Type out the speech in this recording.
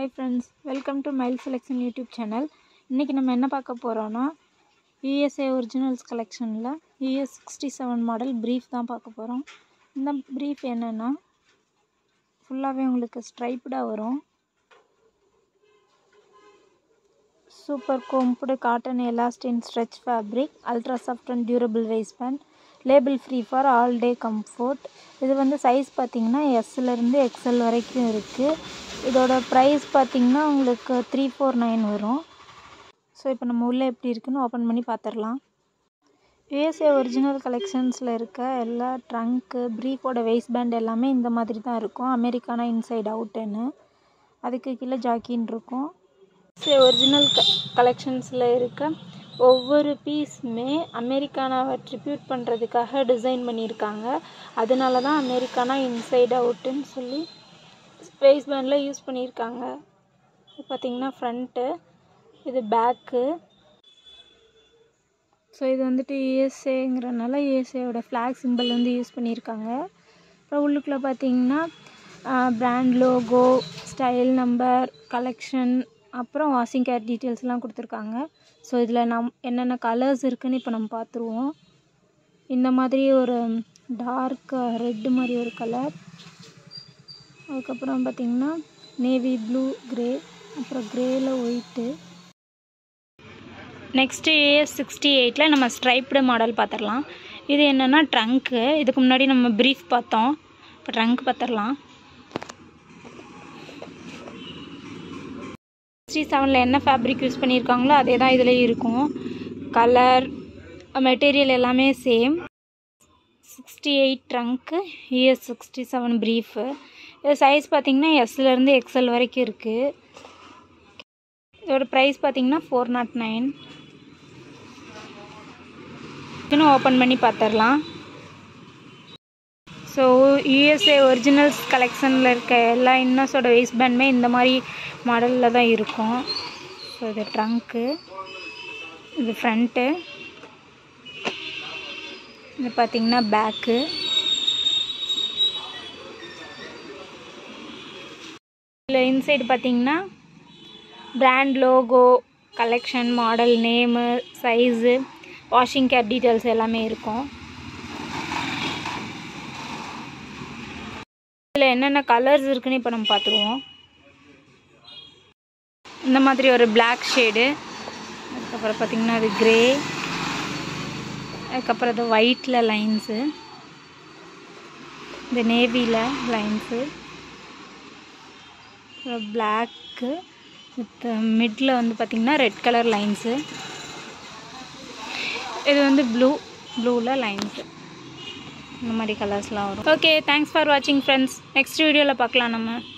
hi friends welcome to mile selection YouTube channel இன்றைக்கி நம்ம என்ன பார்க்க போகிறோன்னா யூஎஸ்ஏ ஒரிஜினல்ஸ் கலெக்ஷனில் US sixty seven model brief தான் பார்க்க போகிறோம் இந்த ப்ரீஃப் என்னென்னா ஃபுல்லாகவே உங்களுக்கு ஸ்ட்ரைப்டாக வரும் super combed cotton elastane stretch fabric ultra soft and durable waist band label free for all day comfort இது வந்து சைஸ் பார்த்திங்கன்னா எஸ்லேருந்து எக்ஸ்எல் வரைக்கும் இருக்குது இதோட ப்ரைஸ் பார்த்திங்கன்னா உங்களுக்கு த்ரீ ஃபோர் நைன் வரும் ஸோ இப்போ நம்ம உள்ளே எப்படி இருக்குன்னு ஓப்பன் பண்ணி பார்த்துடலாம் யூஎஸ்ஏ ஒரிஜினல் கலெக்ஷன்ஸில் இருக்க எல்லா ட்ரங்க்கு ப்ரீஃபோட வேஸ்ட் பேண்ட் எல்லாமே இந்த மாதிரி தான் இருக்கும் அமெரிக்கானா இன்சைட் அவுட்டுன்னு அதுக்கு கீழே ஜாக்கின்னு இருக்கும் யூஎஸ்ஏ ஒரிஜினல் க கலெக்ஷன்ஸில் இருக்க ஒவ்வொரு பீஸுமே அமெரிக்கானாவை ட்ரிபியூட் பண்ணுறதுக்காக டிசைன் பண்ணியிருக்காங்க அதனால தான் அமெரிக்கானா இன்சைட் அவுட்டுன்னு சொல்லி வேஸ்ட் பேண்டில் யூஸ் பண்ணியிருக்காங்க இது பார்த்திங்கன்னா ஃப்ரண்ட்டு இது பேக்கு ஸோ இது வந்துட்டு யூஎஸ்ஏங்கிறனால யூஎஸ்ஏவோட ஃப்ளாக் சிம்பிள் வந்து யூஸ் பண்ணியிருக்காங்க அப்புறம் உள்ளுக்குள்ளே பார்த்தீங்கன்னா brand logo style number collection அப்புறம் வாஷிங் கேர் டீட்டெயில்ஸ்லாம் கொடுத்துருக்காங்க ஸோ இதில் நம் என்னென்ன கலர்ஸ் இருக்குதுன்னு இப்போ நம்ம பார்த்துருவோம் இந்த மாதிரி ஒரு டார்க் ரெட்டு மாதிரி ஒரு கலர் அதுக்கப்புறம் பார்த்திங்கன்னா நேவி ப்ளூ க்ரே அப்புறம் க்ரேயில் ஒயிட்டு நெக்ஸ்ட்டு ஏஎஸ் சிக்ஸ்டி எயிட்டில் நம்ம ஸ்ட்ரைப்டு மாடல் பார்த்துடலாம் இது என்னென்னா ட்ரங்க்கு இதுக்கு முன்னாடி நம்ம ப்ரீஃப் பார்த்தோம் இப்போ ட்ரங்க் பார்த்துடலாம் சிக்ஸ்டி செவனில் என்ன ஃபேப்ரிக் யூஸ் பண்ணியிருக்காங்களோ அதே தான் இதில் இருக்கும் கலர் மெட்டீரியல் எல்லாமே same sixty eight trunk US sixty seven brief இது சைஸ் பார்த்திங்கன்னா எஸ்லேருந்து எக்ஸ்எல் வரைக்கும் இருக்குது இதோட ப்ரைஸ் பார்த்திங்கன்னா ஃபோர் நாட் நைன் இன்னும் ஓப்பன் பண்ணி பார்த்துடலாம் ஸோ யூஎஸ்ஏ ஒரிஜினல்ஸ் கலெக்ஷனில் இருக்க எல்லா இன்னர்ஸோட வேஸ்ட் பேண்டுமே இந்த மாதிரி மாடலில் தான் இருக்கும் ஸோ இது ட்ரங்க்கு இது ஃப்ரண்ட்டு இது பார்த்திங்கன்னா பேக்கு இதில் இன்சைடு பார்த்திங்கன்னா brand logo collection model name size washing care details எல்லாமே இருக்கும் இதில் என்னென்ன கலர்ஸ் இருக்குன்னு இப்போ நம்ம பார்த்துருவோம் இந்த மாதிரி ஒரு பிளாக் ஷேடு அதுக்கப்புறம் பார்த்திங்கன்னா அது க்ரே அதுக்கப்புறம் அது ஒயிட்டில் லைன்ஸு இந்த நேவியில் லைன்ஸு அப்புறம் பிளாக்கு வித் மிட்டில் வந்து பார்த்திங்கன்னா ரெட் கலர் லைன்ஸு இது வந்து ப்ளூ ப்ளூவில் லைன்ஸு இந்த மாதிரி கலர்ஸ்லாம் வரும் ஓகே தேங்க்ஸ் ஃபார் வாட்சிங் ஃப்ரெண்ட்ஸ் நெக்ஸ்ட் வீடியோவில் பார்க்கலாம் நம்ம